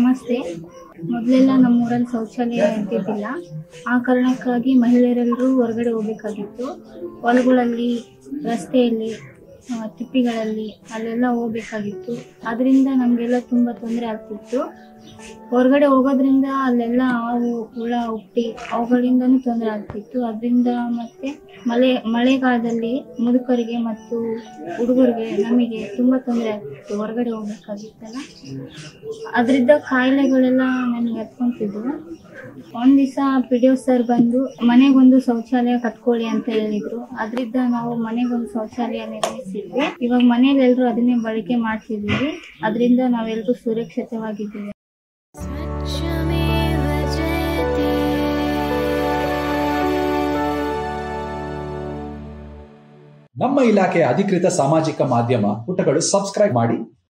ನಮಸ್ತೆ ಮೊದಲೆಲ್ಲ ನಮ್ಮೂರಲ್ಲಿ ಶೌಚಾಲಯ ಇರ್ತಿದ್ದಿಲ್ಲ ಆ ಕಾರಣಕ್ಕಾಗಿ ಮಹಿಳೆಯರೆಲ್ಲರೂ ಹೊರಗಡೆ ಹೋಗ್ಬೇಕಾಗಿತ್ತು ಹೊಲಗಳಲ್ಲಿ ರಸ್ತೆಯಲ್ಲಿ ಆ, ತಿಪ್ಪಿಗಳಲ್ಲಿ ಅಲ್ಲೆಲ್ಲ ಹೋಗ್ಬೇಕಾಗಿತ್ತು ಅದರಿಂದ ನಮಗೆಲ್ಲ ತುಂಬ ತೊಂದರೆ ಆಗ್ತಿತ್ತು ಹೊರಗಡೆ ಹೋಗೋದ್ರಿಂದ ಅಲ್ಲೆಲ್ಲ ಹಾವು ಹುಳ ಹುಟ್ಟಿ ಅವುಗಳಿಂದನೂ ತೊಂದರೆ ಆಗ್ತಿತ್ತು ಅದರಿಂದ ಮತ್ತೆ ಮಳೆ ಮಳೆಗಾಲದಲ್ಲಿ ಮುದುಕರಿಗೆ ಮತ್ತು ಹುಡುಗರಿಗೆ ನಮಗೆ ತುಂಬ ತೊಂದರೆ ಆಗ್ತಿತ್ತು ಹೊರಗಡೆ ಹೋಗ್ಬೇಕಾಗಿತ್ತಲ್ಲ ಅದರಿಂದ ಕಾಯಿಲೆಗಳೆಲ್ಲ ನನಗೆ ಹತ್ಕೊಂತಿದ್ವು ಒಂದ್ ದಿವಸ ಪಿ ಡಿ ಸರ್ ಬಂದು ಮನೆಗೊಂದು ಶೌಚಾಲಯ ಕಟ್ಕೊಳ್ಳಿ ಅಂತ ಹೇಳಿದ್ರು ಅದರಿಂದ ನಾವು ಮನೆಗೊಂದು ಶೌಚಾಲಯ ನಿರ್ಮಿಸಿದ್ವಿ ಇವಾಗ ಮನೇಲಿ ಎಲ್ರು ಅದನ್ನೇ ಬಳಕೆ ಮಾಡ್ತಿದೀವಿ ಅದರಿಂದ ನಾವೆಲ್ಲರೂ ಸುರಕ್ಷಿತವಾಗಿದ್ದೀವಿ स्वच्छमेव जयते ನಮ್ಮ ಇಲಾಖೆಯ ಅಧಿಕೃತ ಸಾಮಾಜಿಕ ಮಾಧ್ಯಮ ಪುಟಗಳು ಸಬ್ಸ್ಕ್ರೈಬ್ ಮಾಡಿ